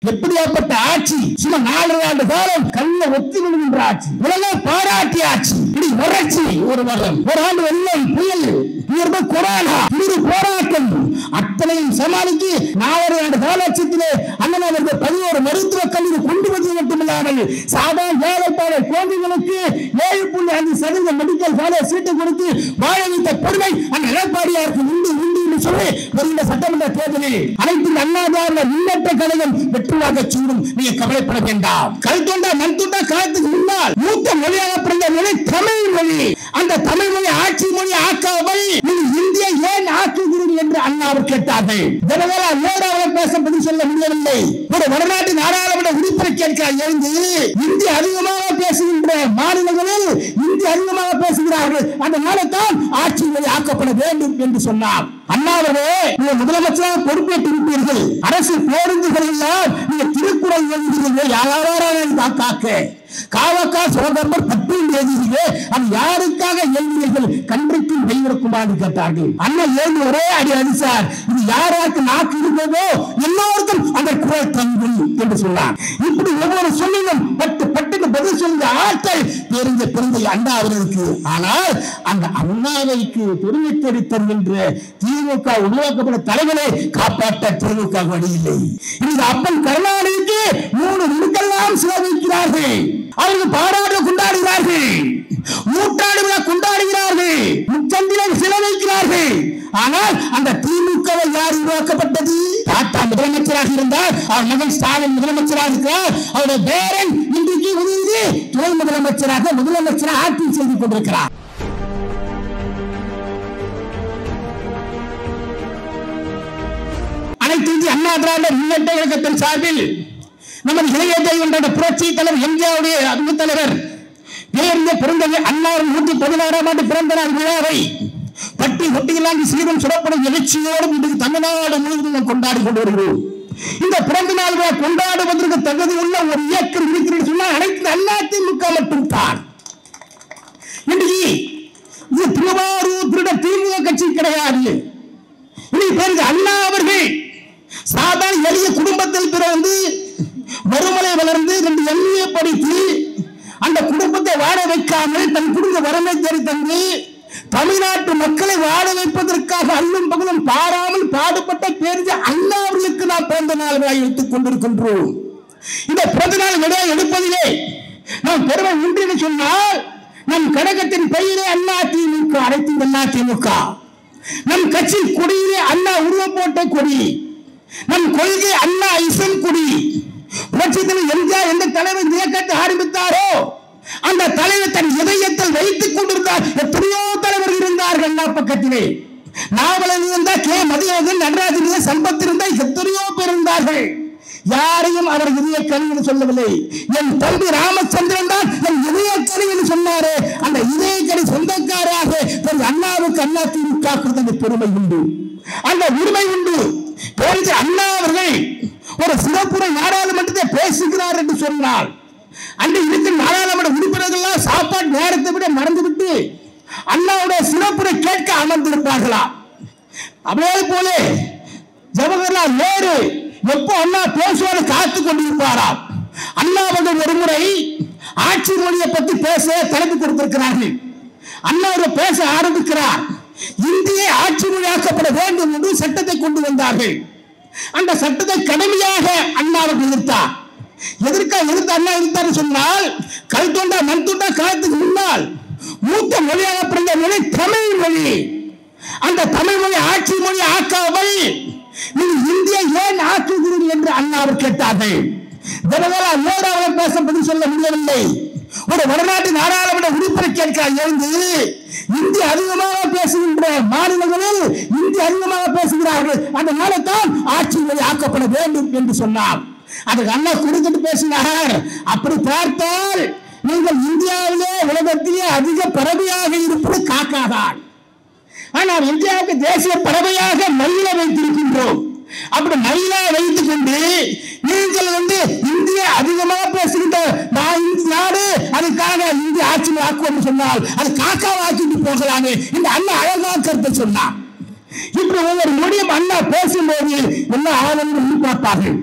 எப்படியாப்பட்ட ஆட்சி சும்மா நாலு ஆண்டு காலம் கல்ல ஒத்தி விழுகின்ற ஆட்சி உலக பாராட்டி ஆட்சி இப்படி வறட்சி ஒரு வருடம் ஒரு ஆண்டு வெள்ளம் புயல் உயர்ந்த கொரோனா இரு போராட்டம் அத்தனையும் சமாளித்து நாலரை ஆண்டு காலட்சத்திலே அண்ணன் அவர்கள் பதினோரு மருத்துவ கல்லூரி கொண்டு வந்தது மட்டுமில்லாமல் சாதாரண வேலைப்பாளர் குழந்தைகளுக்கு ஏழு புள்ளி அஞ்சு சதவீத மெடிக்கல் காலேஜ் சீட்டு கொடுத்து வாழ வைத்த பொறுமை அந்த எடப்பாடியாருக்கு உண்டு உண்டு என்று சொல்லி வருகின்ற சட்டமன்ற தேர்தலில் அனைத்து அண்ணாதார முன்னேற்ற கழகம் வெற்றுவாக சூடும் நீங்க கவலைப்பட வேண்டாம் கல் தொண்டா மண் தொண்டா காலத்துக்கு முன்னால் மூத்த மொழியாக பிறந்த மொழி தமிழ் மொழி அந்த தமிழ் மொழி ஆட்சி மொழி ஆக்காமல் நீங்க இந்திய ஏன் ஆக்குகிறீர்கள் என்று அண்ணா அவர் கேட்டார்கள் ஜனங்களா நேராக பேச பதில் சொல்ல முடியவில்லை ஒரு வடநாட்டு நாடாளுமன்ற உறுப்பினர் கேட்கிறார் எழுந்து இந்தி அதிகமாக பேசுகின்ற மாநிலங்களில் இந்தி அதிகமாக பேசுகிறார்கள் அதனால தான் ஆட்சி மொழி ஆக்கப்பட வேண்டும் என்று சொன்னார் அண்ணா அவர்களே நீங்க முதலமைச்சராக பொறுப்பேற்று இருப்பீர்கள் அரசு பேருந்துகள் எல்லாம் நீங்க திருக்குறள் எழுதுகிறீர்கள் யாராவது காக்க காவக்கா சோதரர் பத்து எழுதுகிறீர்களே அது யாருக்காக எழுதுகிறீர்கள் கன்றைக்கும் தெய்வக்குமாறு கேட்டார்கள் அண்ணன் ஏழு ஒரே அடி அடிச்சார் இது யாராருக்கு நாக்கு இருக்கிறதோ எல்லோருக்கும் அந்த குரல் தங்கும் என்று சொன்னார் இப்படி ஒவ்வொரு சொல்லிலும் பட்டு பட்டுக்கு பதில் சொல்லுங்க ஆட்கள் தெரிஞ்ச பெருந்தை அண்ணா அவர்களுக்கு ஆனால் அந்த அண்ணாவைக்கு பெருமை தேடி தருகின்ற திமுக உருவாக்கப்பட்ட தலைவரை காப்பாற்ற திமுக வழியில்லை இந்த அப்பன் கருணாநிதிக்கு மூணு விழுக்கெல்லாம் சிலவைக்கிறார்கள் அவர்கள் பாராட்டு கொண்டாடுகிறார்கள் நூற்றாண்டு விழா கொண்டாடுகிறார்கள் முச்சந்திரன் சில வைக்கிறார்கள் ஆனால் அந்த திமுகவை யார் உருவாக்கப்பட்டது தாத்தா முதலமைச்சராக இருந்தார் அவர் மகன் ஸ்டாலின் முதலமைச்சராக இருக்கிறார் அவருடைய பேரன் இன்றைக்கு உதவி துணை முதலமைச்சராக முதலமைச்சராக ஆட்சி செய்து கொண்டிருக்கிறார் அனைத்து இந்திய அண்ணா திராவிட முன்னேற்ற கழகத்தின் சார்பில் நமது இளைய தெய்வம் புரட்சி தலைவர் எம்ஜிஆருடைய அன்பு தலைவர் பேருந்த பிறந்தது அன்னாரின் நூற்றி பதினாறாம் ஆண்டு பிறந்த நாள் விழாவை பட்டி ஒட்டியிலாங்கி சீரும் சுடப்படும் எழுச்சியோடும் இன்றைக்கு தமிழ்நாடு முழுவதும் நாம் கொண்டாடி கொண்டு வருகிறோம் இந்த பிறந்த நாள் விழா கொண்டாடுவதற்கு தகுதி உள்ள ஒரு இயக்கம் இருக்கிறது சொன்னால் அனைத்து அண்ணா திமுக மட்டும் தான் இன்றைக்கு இது திருவாரூர் திருட திமுக கட்சி கிடையாது இன்னைக்கு பேருக்கு அண்ணா அவர்கள் சாதாரண எளிய குடும்பத்தில் பிறந்து வறுமலை வளர்ந்து ரெண்டு எளிய படித்து அந்த குடும்பத்தை வாழ வைக்காமல் தன் குடும்ப வறுமை தேடி தந்து தமிழ்நாட்டு மக்களை வாழ வைப்பதற்காக அல்லும் பகலும் பாராமல் பாடுபட்ட பேருந்து அண்ணா அவர்களுக்கு நாம் பிறந்த நாள் விழா எடுத்துக் கொண்டிருக்கின்றோம் இந்த பிறந்த நாள் விழா எடுப்பதிலே நாம் பெருமை உண்டு என்று சொன்னால் நம் கழகத்தின் பெயரே அண்ணா திமுக அனைத்து அண்ணா திமுக நம் கட்சி கொடியிலே அண்ணா உருவம் போட்ட கொடி நம் கொள்கை அண்ணா இசன் கொடி புரட்சித்தலைவர் எம்ஜிஆர் எந்த தலைவர் இந்த இயக்கத்தை ஆரம்பித்தாரோ அந்த தலைவர் தன் இதயத்தில் வைத்துக் கொண்டிருந்தார் எத்தனையோ தலைவர்கள் இருந்தார்கள் அண்ணா பக்கத்திலே நாவலன் இருந்தா கே மதியழகன் நடராஜன் இருந்தா சம்பத் இருந்தா எத்தனையோ பேர் இருந்தார்கள் யாரையும் அவர் இதய கனி என்று சொல்லவில்லை என் தம்பி ராமச்சந்திரன் தான் என் இதய கனி என்று சொன்னாரே அந்த இதய கனி சொந்தக்காராக திரு அண்ணாவுக்கு அண்ணா திமுக கொடுத்த பெருமை உண்டு அந்த உரிமை உண்டு பேருந்து அண்ணா அவர்கள் ஒரு சிறப்புரை நாடாளுமன்றத்தை பேசுகிறார் என்று சொன்னால் அன்று இருக்கிற நாடாளுமன்ற உறுப்பினர்கள் சாப்பாட்டு நேரத்தை விட மறந்துவிட்டு அண்ணாவுடைய சிறப்புரை கேட்க அமர்ந்திருப்பார்களா அதே போல ஜவஹர்லால் நேரு எப்போ அண்ணா பேசுவாரு காத்து கொண்டிருப்பாராம் அண்ணா அவர்கள் ஒரு முறை ஆட்சி மொழியை பத்தி பேச தலைப்பு கொடுத்திருக்கிறார்கள் அண்ணா அவர்கள் பேச ஆரம்பிக்கிறார் இந்திய ஆட்சி மொழியாக்கப்பட வேண்டும் என்று சட்டத்தை கொண்டு வந்தார்கள் அந்த சட்டத்தை கடுமையாக அண்ணா அவர்கள் எதிர்த்தார் எதற்காக எதிர்த்து அண்ணா எதிர்த்தார் சொன்னால் கல் தோண்டா மண் தோண்டா காலத்துக்கு முன்னால் மூத்த மொழியாக பிறந்த மொழி தமிழ் மொழி அந்த தமிழ் மொழி ஆட்சி மொழி ஆக்காமல் நீங்க இந்திய ஏன் ஆக்குகிறீர்கள் என்று அண்ணா அவர் கேட்டார்கள் தினகரா நேராக பேச பதில் சொல்ல முடியவில்லை ஒரு வடநாட்டு நாடாளுமன்ற உறுப்பினர் கேட்கிறார் எழுந்து இந்தி அதிகமாக பேசுகின்ற மாநிலங்களில் இந்தி அதிகமாக பேசுகிறார்கள் அதனால தான் ஆட்சி மொழி ஆக்கப்பட வேண்டும் என்று சொன்னார் அதுக்கு அண்ணா கொடுத்துட்டு பேசினார் அப்படி பார்த்தால் நீங்கள் இந்தியாவிலே உலகத்திலே அதிக பறவையாக இருப்பது காக்காதான் ஆனால் இந்தியாவுக்கு தேசிய பறவையாக மயிலை வைத்திருக்கின்றோம் அப்படி மயிலா வைத்துக் கொண்டு நீங்கள் வந்து இந்திய அதிகமாக பேசுகின்ற நான் இந்த நாடு அதுக்காக இந்திய ஆட்சி ஆக்குவோம் சொன்னால் அது காக்காவாக்கிட்டு போகலாமே இந்த அண்ணா அழகா கருத்தை சொன்னார் இப்படி ஒவ்வொரு மொழியும் அண்ணா பேசும்போது என்ன ஆளுநர் பார்ப்பார்கள்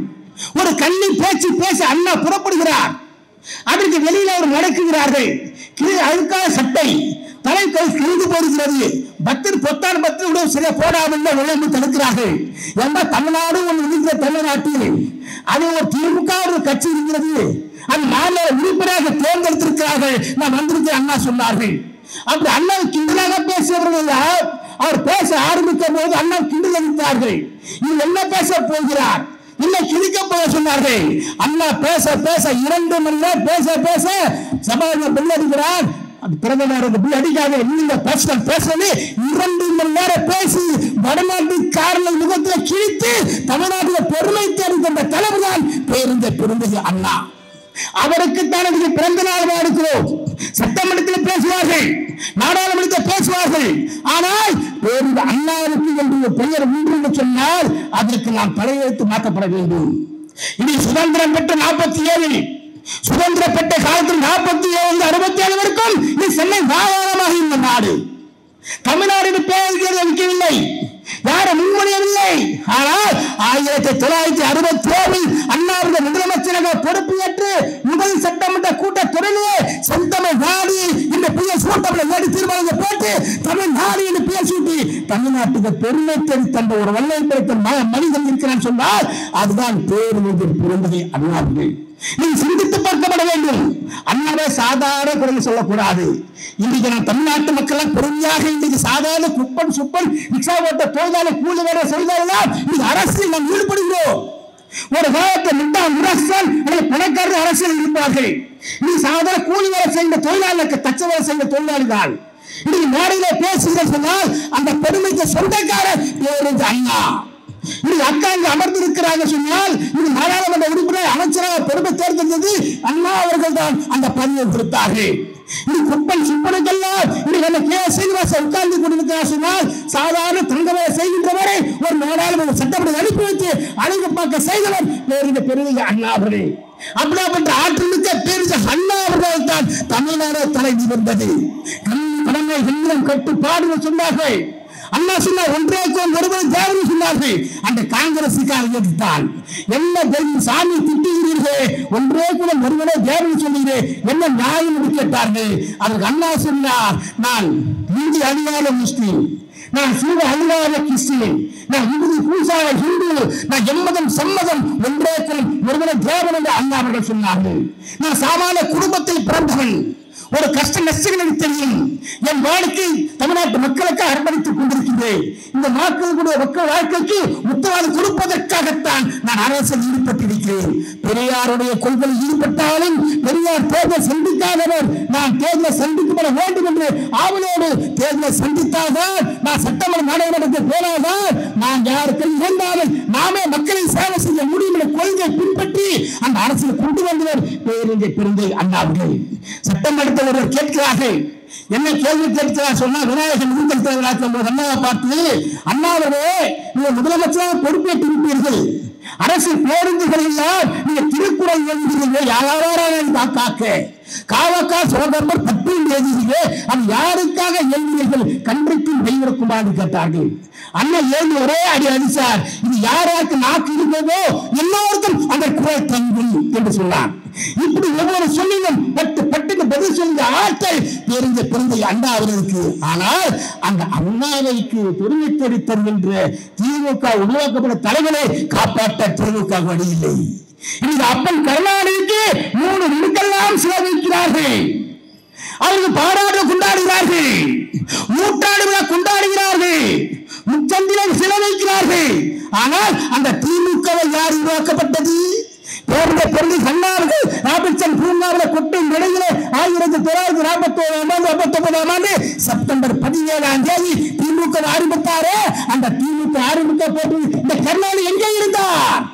ஒரு கள்ளி பேச்சு பேச அண்ணா புறப்படுகிறார் அதற்கு வெளியில அவர் நடக்குகிறார்கள் கிழி அழுக்கான சட்டை தலை கை கிழிந்து போடுகிறது பக்தர் பொத்தான் பக்தர் கூட சில போடாமல் விளம்பு தடுக்கிறார்கள் ஏன்னா தமிழ்நாடு ஒன்று இருக்கிற தமிழ்நாட்டில் அது ஒரு திமுக ஒரு கட்சி இருக்கிறது அந்த மாநில உறுப்பினராக தேர்ந்தெடுத்திருக்கிறார்கள் நான் வந்திருக்கிறேன் அண்ணா சொன்னார்கள் அப்படி அண்ணா கிண்டலாக பேசியவர்கள் எல்லாம் அவர் பேச ஆரம்பித்த போது அண்ணா கிண்டல் அளித்தார்கள் இது என்ன பேச போகிறார் இல்லை கிழிக்க போக சொன்னார்கள் அண்ணா பேச பேச இரண்டு மணி நேரம் பேச பேச சபாநாயகர் பில் அடிக்கிறார் அது பிரதமர் பில் அடிக்காத நீங்க பேச பேசவே இரண்டு மணி நேரம் பேசி வடநாட்டுக்காரர்கள் முகத்தில் கிழித்து தமிழ்நாட்டில் பெருமை தேடுகின்ற தலைவர்தான் பேருந்த பெருந்தகை அண்ணா அவருக்குத்தான் இன்னைக்கு பிறந்த நாள் வாழ்க்கிறோம் சட்டமன்றத்தில் பேசுவார்கள் நாடாளுமன்றத்தில் பேசுவார்கள் ஆனால் பேருந்து அண்ணாவுக்கு என்று ஒரு பெயர் உண்டு என்று சொன்னால் அதற்கு நாம் தலையெழுத்து மாற்றப்பட வேண்டும் இனி சுதந்திரம் பெற்ற நாற்பத்தி ஏழில் சுதந்திரம் பெற்ற காலத்தில் நாற்பத்தி ஏழு அறுபத்தி ஏழு வரைக்கும் இது சென்னை மாகாணமாக இந்த நாடு தமிழ்நாடு பேர் வைக்கவில்லை யாரும் முன்மொழியவில்லை ஆனால் ஆயிரத்தி தொள்ளாயிரத்தி அறுபத்தி ஏழில் அண்ணாவுடைய முதலமைச்சராக பொறுப்பேற்று முதல் சட்டமன்ற கூட்டத்தொடரிலே செந்தமிழ் நாடு இந்த பெயர் சூட்டப்பட வேண்டி தீர்மானத்தை போட்டு தமிழ்நாடு என்று பெயர் சூட்டி தமிழ்நாட்டுக்கு பெருமை தேடி தந்த ஒரு வல்லை பிறத்த ம- மனிதன் இருக்கிறான் சொன்னால் அதுதான் பேருமையில் பிறந்ததை அண்ணாவுகள் நீ சிந்தித்து பார்க்கப்பட வேண்டும் அண்ணாவை சாதாரண குரல் சொல்லக்கூடாது இன்றைக்கு நான் தமிழ்நாட்டு மக்கள் பொறுமையாக இன்றைக்கு சாதாரண குப்பன் சுப்பன் ரிக்ஷா ஓட்ட தொழிலாளர் கூலி வேலை செய்தால்தான் இது அரசியல் நாம் ஈடுபடுகிறோம் ஒரு காலத்தில் மிட்டா முரசன் அல்லது பணக்காரர் அரசியல் இருப்பார்கள் நீ சாதாரண கூலி வேலை செய்கிற தொழிலாளருக்கு தச்ச வேலை செய்கிற தொழிலாளிகள் இன்னைக்கு மேடையில பேசுகிற சொன்னால் அந்த பெருமைக்கு சொந்தக்காரர் பேருந்து அண்ணா இது அக்கா இங்க அமர்ந்து இருக்கிறாங்க சொன்னால் இது நாடாளுமன்ற உறுப்பினர் அமைச்சராக பெருமை தேர்ந்தெடுத்தது அண்ணா அவர்கள் தான் அந்த பதவியை கொடுத்தார்கள் இது குப்பன் சுப்பனுக்கெல்லாம் இது நம்ம கே சீனிவாசன் உட்கார்ந்து கொண்டிருக்கிறார் சொன்னால் சாதாரண தங்கவேலை செய்கின்றவரை ஒரு நாடாளுமன்ற சட்டப்படி அனுப்பி வைத்து அழகு பார்க்க செய்தவர் பேருந்து பெருமை அண்ணா அவர்களே அப்படியாப்பட்ட ஆற்றலுக்கு பேருந்து அண்ணா அவர்கள் தான் தமிழ்நாடு தலை நிமிர்ந்தது கண் கடமை வெள்ளம் கட்டுப்பாடு சொன்னார்கள் அண்ணா சொன்னார் ஒன்றே கோல் ஒருவர் தேவன் சொன்னார்கள் அந்த காங்கிரசுக்காரர் எதிர்த்தான் என்ன தெய்வம் சாமி திட்டுகிறீர்கள் ஒன்றே குலம் ஒருவரே தேவன் சொல்லுகிறேன் என்ன நியாயம் என்று கேட்டார்கள் அதற்கு அண்ணா சொன்னார் நான் இந்தி அழியாத முஸ்லீம் நான் சூழ அழியாத கிறிஸ்டியன் நான் இறுதி பூசாத ஹிந்து நான் எம்மதம் சம்மதம் ஒன்றே குலம் ஒருவரை தேவன் என்று அண்ணா அவர்கள் சொன்னார்கள் நான் சாமானிய குடும்பத்தில் பிறந்தவன் ஒரு கஷ்ட நஷ்டங்கள் எனக்கு தெரியும் என் வாழ்க்கை தமிழ்நாட்டு மக்களுக்கு அர்ப்பணித்துக் கொண்டிருக்கின்றேன் இந்த மக்களுடைய மக்கள் வாழ்க்கைக்கு உத்தரவாதம் கொடுப்பதற்காகத்தான் நான் அரசியல் ஈடுபட்டிருக்கிறேன் பெரியாருடைய கொள்கையில் ஈடுபட்டாலும் பெரியார் தேர்தல் சந்திக்காதவர் நான் தேர்தலை சந்திக்கப்பட வேண்டும் என்று ஆவலோடு தேர்தலை சந்தித்தால்தான் நான் சட்டமன்ற நாடாளுமன்றத்தில் போனால்தான் நான் யாருக்கு இருந்தாலும் நாமே மக்களை சேவை செய்ய முடியும் என்ற கொள்கை பின்பற்றி அந்த அரசியல் கொண்டு வந்தவர் பேருந்து பெருந்தை அண்ணாவர்கள் சட்டமன்றத்தில் ஒருவர் கேட்கிறார்கள் என்ன கேள்வி கேட்கிறார் சொன்னா விநாயகர் முதல் தலைவராக அண்ணாவை பார்த்து அண்ணாவரே நீங்க முதலமைச்சராக பொறுப்பேற்று இருப்பீர்கள் அரசு பேருந்துகள் எல்லாம் நீங்க திருக்குறள் எழுதுகிறீர்கள் யாராவது காக்க காவக்கா சோதரர் பத்து எழுதுகிறீங்க அது யாருக்காக எழுதுகிறீர்கள் கன்றைக்கும் தெய்வக்குமாறு கேட்டார்கள் அண்ணன் ஏழு ஒரே அடி அடிச்சார் இது யாராருக்கு நாக்கு இருந்ததோ எல்லோருக்கும் அந்த குரல் தங்கும் என்று சொன்னார் இப்படி ஒவ்வொரு சொல்லிலும் பட்டு பட்டுக்கு பதில் சொல்லிய ஆட்கள் தெரிஞ்ச பிறந்த அண்ணா அவர்களுக்கு ஆனால் அந்த அண்ணாவைக்கு பெருமை தேடி தருகின்ற திமுக உருவாக்கப்பட்ட தலைவரை காப்பாற்ற திமுக வழி இல்லை இந்த அப்பன் கருணாநிதிக்கு மூணு விடுக்கெல்லாம் சிலவிக்கிறார்கள் அவருக்கு பாராட்டு கொண்டாடுகிறார்கள் நூற்றாண்டு விழா கொண்டாடுகிறார்கள் முச்சந்திரன் சில வைக்கிறார்கள் ஆனால் அந்த திமுகவை யார் உருவாக்கப்பட்டது பேருந்த பெருந்தை கண்ணார்கள் ராபின்சன் பூங்காவில் கொட்டும் நிலையிலே ஆயிரத்தி தொள்ளாயிரத்தி நாற்பத்தி ஓராம் ஆண்டு நாற்பத்தி ஒன்பதாம் ஆண்டு செப்டம்பர் பதினேழாம் தேதி திமுக ஆரம்பித்தாரே அந்த திமுக ஆரம்பிக்க போட்டு இந்த கருணாநிதி எங்கே இருந்தார்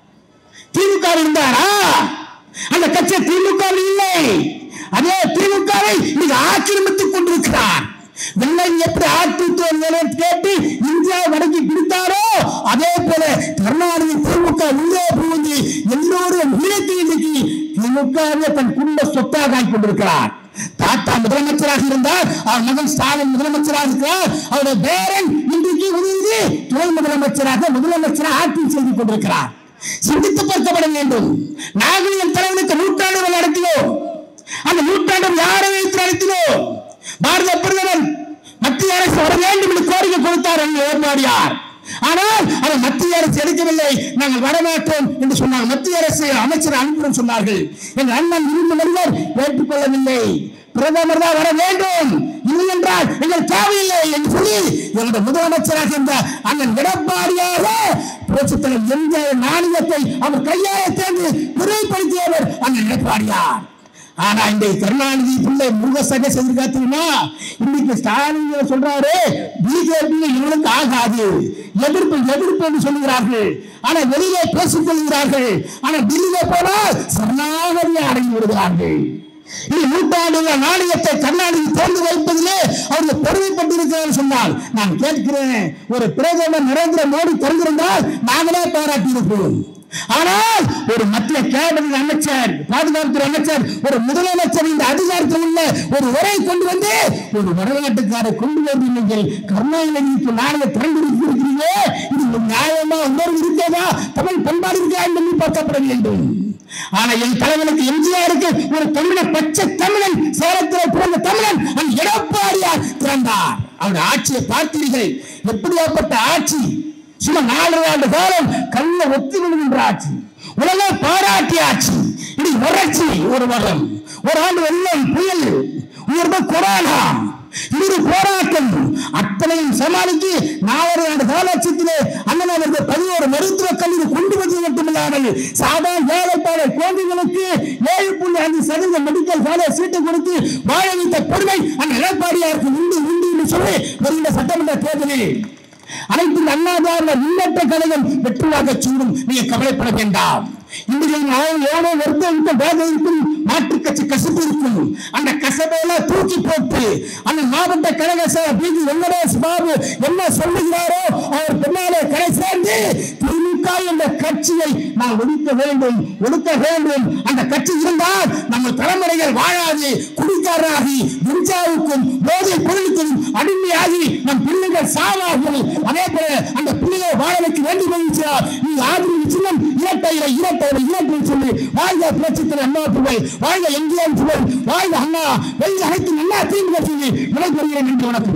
திமுக இருந்தாரா அந்த கட்சி திமுக இல்லை அதே திமுகவை இன்னைக்கு ஆக்கிரமித்துக் கொண்டிருக்கிறார் வெள்ளை எப்படி ஆட்சி கேட்டு இந்தியா வடக்கி பிடித்தாரோ அதே போல கருணாநிதி திமுக உள்ளே புகுந்து எல்லோரும் இணைத்து இன்னைக்கு திமுகவே தன் குடும்ப சொத்தாக ஆக்கிக் கொண்டிருக்கிறார் தாத்தா முதலமைச்சராக இருந்தார் அவர் மகன் ஸ்டாலின் முதலமைச்சராக இருக்கிறார் அவருடைய பேரன் இன்றைக்கு உதவி துணை முதலமைச்சராக முதலமைச்சராக ஆட்சி செய்து கொண்டிருக்கிறார் சிந்தித்து பார்க்கப்பட வேண்டும் நாங்கள் என் தலைவனுக்கு நூற்றாண்டு நடத்தினோம் அந்த நூற்றாண்டு யாரை வைத்து நடத்தினோம் பாரத பிரதமர் மத்திய அரசு வர வேண்டும் என்று கோரிக்கை கொடுத்தார் என்று ஏற்பாடியார் ஆனால் அதை மத்திய அரசு எடுக்கவில்லை நாங்கள் வரமாட்டோம் என்று சொன்னார் மத்திய அரசு அமைச்சர் அனுப்பிடும் சொன்னார்கள் எங்கள் அண்ணன் இருந்து மனிதர் ஏற்றுக்கொள்ளவில்லை பிரதமர் தான் வர வேண்டும் இல்லை என்றால் எங்கள் தேவையில்லை என்று சொல்லி எங்களுடைய முதலமைச்சராக இருந்த அண்ணன் எடப்பாடியாக புரட்சித்தலைவர் எம்ஜிஆர் நாணயத்தை அவர் கையால தேர்ந்து விரைவுபடுத்தியவர் அண்ணன் எடப்பாடியார் ஆனா இந்த கருணாநிதி பிள்ளை முருகசக செய்திருக்கா தெரியுமா இன்னைக்கு ஸ்டாலின் சொல்றாரு பிஜேபி இவனுக்கு ஆகாது எதிர்ப்பு எதிர்ப்பு என்று சொல்லுகிறார்கள் ஆனா வெளியே பேசிக் கொள்கிறார்கள் ஆனா டெல்லியில போனால் சரணாகதியை அடங்கி விடுகிறார்கள் இது நூற்றாண்டுகள் நாணயத்தை கருணாநிதி தேர்ந்து வைப்பதிலே அவர்கள் பெருமைப்பட்டிருக்கிறார் சொன்னால் நான் கேட்கிறேன் ஒரு பிரதமர் நரேந்திர மோடி திறந்திருந்தால் நாங்களே பாராட்டியிருப்போம் ஆனால் ஒரு மத்திய கேபினட் அமைச்சர் பாதுகாப்புத்துறை அமைச்சர் ஒரு முதலமைச்சர் இந்த அதிகாரத்தில் உள்ள ஒரு உரை கொண்டு வந்து ஒரு வடநாட்டுக்காரை கொண்டு வந்து நீங்கள் கருணாநிதிக்கு நாளைய திறந்து இருக்கிறீங்க இது ஒரு நியாயமா உணர்வு இருக்கிறதா தமிழ் பண்பாடு இருக்கா என்று பார்க்கப்பட வேண்டும் ஆனா என் தலைவனுக்கு எம்ஜிஆருக்கு ஒரு தமிழ பச்சை தமிழன் சேலத்தில் பிறந்த தமிழன் அந்த எடப்பாடியார் பிறந்தார் அவருடைய ஆட்சியை பார்த்தீர்கள் எப்படியாப்பட்ட ஆட்சி சும்மா நாலு ஆண்டு காலம் கல்ல ஒத்தி விடுகின்ற ஆட்சி உலக பாராட்டிய ஆட்சி இது வறட்சி ஒரு வரம் ஒரு ஆண்டு வெள்ளம் புயல் உயர்ந்த கொரோனா இரு போராட்டம் அத்தனையும் சமாளித்து நாலரை ஆண்டு காலட்சத்திலே அண்ணன் அவர்கள் பதினோரு மருத்துவக் கல்லூரி கொண்டு வந்தது மட்டுமில்லாமல் சாதாரண வேலைப்பாடு குழந்தைகளுக்கு ஏழு புள்ளி அஞ்சு சதவீத மெடிக்கல் காலேஜ் சீட்டு கொடுத்து வாழ வைத்த பெருமை அந்த எடப்பாடியாருக்கு உண்டு உண்டு என்று சொல்லி வருகின்ற சட்டமன்ற தேர்தலில் அனைத்து இந்த அண்ணாதார முன்னேற்ற கழகம் வெற்றியாக சூடும் நீங்க கவலைப்பட வேண்டாம் இன்றைக்கு நான் எவ்வளோ வருத்தம் இருக்கும் வேதம் இருக்கும் மாற்றுக் கட்சி கசப்பு இருக்கும் அந்த கசப்பையெல்லாம் தூக்கி போட்டு அந்த மாவட்ட கழக செயலர் பி ஜி வெங்கடேஷ் பாபு என்ன சொல்லுகிறாரோ அவர் பின்னாலே கரை சேர்ந்து திமுக என்ற கட்சியை நாம் ஒடுக்க வேண்டும் ஒடுக்க வேண்டும் அந்த கட்சி இருந்தால் நம்ம தலைமுறைகள் வாழாது குடிக்காரராகி கஞ்சாவுக்கும் போதை பொருளுக்கும் அடிமையாகி நம் பிள்ளைகள் சாவார்கள் அதே போல அந்த பிள்ளைகளை வாழ வைக்க வேண்டும் என்று நீ ஆதரவு சின்னம் இரட்டையில இரட்டையில இரட்டை சொல்லி வாழ்க புரட்சித்தர் அண்ணா புகழ் வாழ்க எங்கேயும் புகழ் வாழ்க அண்ணா வெள்ள அனைத்து அண்ணா தீர்வு சொல்லி விடைபெறுகிறேன் என்று வணக்கம்